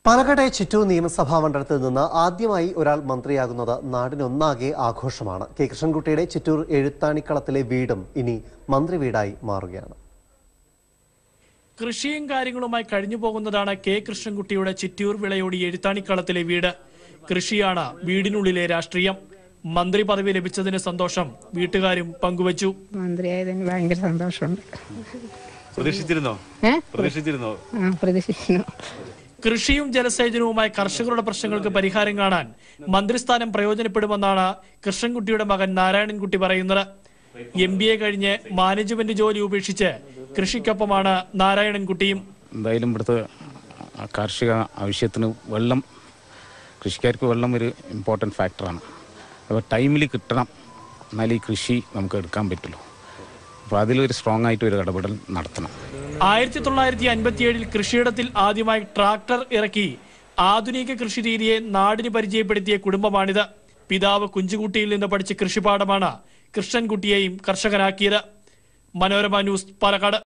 പാലക്കാട്ടെ ചിറ്റൂർ നിയമസഭാ മണ്ഡലത്തിൽ നിന്ന് ആദ്യമായി ഒരാൾ മന്ത്രിയാകുന്നത് നാടിനൊന്നാകെ ആഘോഷമാണ് കെ കൃഷ്ണൻകുട്ടിയുടെ ചിറ്റൂർ എഴുത്താണിക്കളത്തിലെ വീടും ഇനി മന്ത്രി വീടായി മാറുകയാണ് കൃഷിയും കാര്യങ്ങളുമായി കഴിഞ്ഞു പോകുന്നതാണ് കെ കൃഷ്ണൻകുട്ടിയുടെ ചിറ്റൂർ വിളയോടി എഴുത്താണിക്കളത്തിലെ വീട് കൃഷിയാണ് വീടിനുള്ളിലെ രാഷ്ട്രീയം മന്ത്രി പദവി ലഭിച്ചതിന് സന്തോഷം വീട്ടുകാരും പങ്കുവച്ചു മന്ത്രിയായതിന് ഭയങ്കര സന്തോഷമുണ്ട് പ്രതീക്ഷിച്ചിരുന്നോ ഏ പ്രതീക്ഷിച്ചിരുന്നോ ആ പ്രതീക്ഷിക്കുന്നു കൃഷിയും ജലസേചനവുമായി കർഷകരുടെ പ്രശ്നങ്ങൾക്ക് പരിഹാരം കാണാൻ മന്ത്രിസ്ഥാനം പ്രയോജനപ്പെടുമെന്നാണ് കൃഷ്ണൻകുട്ടിയുടെ മകൻ നാരായണൻകുട്ടി പറയുന്നത് എം ബി എ കഴിഞ്ഞ് മാനേജ്മെന്റ് ജോലി ഉപേക്ഷിച്ച് കൃഷിക്കൊപ്പമാണ് നാരായണൻകുട്ടിയും എന്തായാലും ഇവിടുത്തെ കാർഷിക ആവശ്യത്തിന് വെള്ളം കൃഷിക്കാർക്ക് വെള്ളം ഒരു ഇമ്പോർട്ടൻറ്റ് ഫാക്ടറാണ് അപ്പോൾ ടൈമിൽ കിട്ടണം എന്നാലേ ഈ കൃഷി നമുക്ക് എടുക്കാൻ പറ്റുള്ളൂ അപ്പോൾ അതിലൊരു സ്ട്രോങ് ആയിട്ട് ഒരു ഇടപെടൽ നടത്തണം ആയിരത്തി തൊള്ളായിരത്തി അൻപത്തിയേഴിൽ കൃഷിയിടത്തിൽ ആദ്യമായി ട്രാക്ടർ ഇറക്കി ആധുനിക കൃഷി രീതിയെ നാടിന് പരിചയപ്പെടുത്തിയ കുടുംബമാണിത് പിതാവ് കുഞ്ചുകുട്ടിയിൽ നിന്ന് പഠിച്ച കൃഷിപാഠമാണ് കൃഷ്ണൻകുട്ടിയെയും കർഷകനാക്കിയത് മനോരമ ന്യൂസ് പാലക്കാട്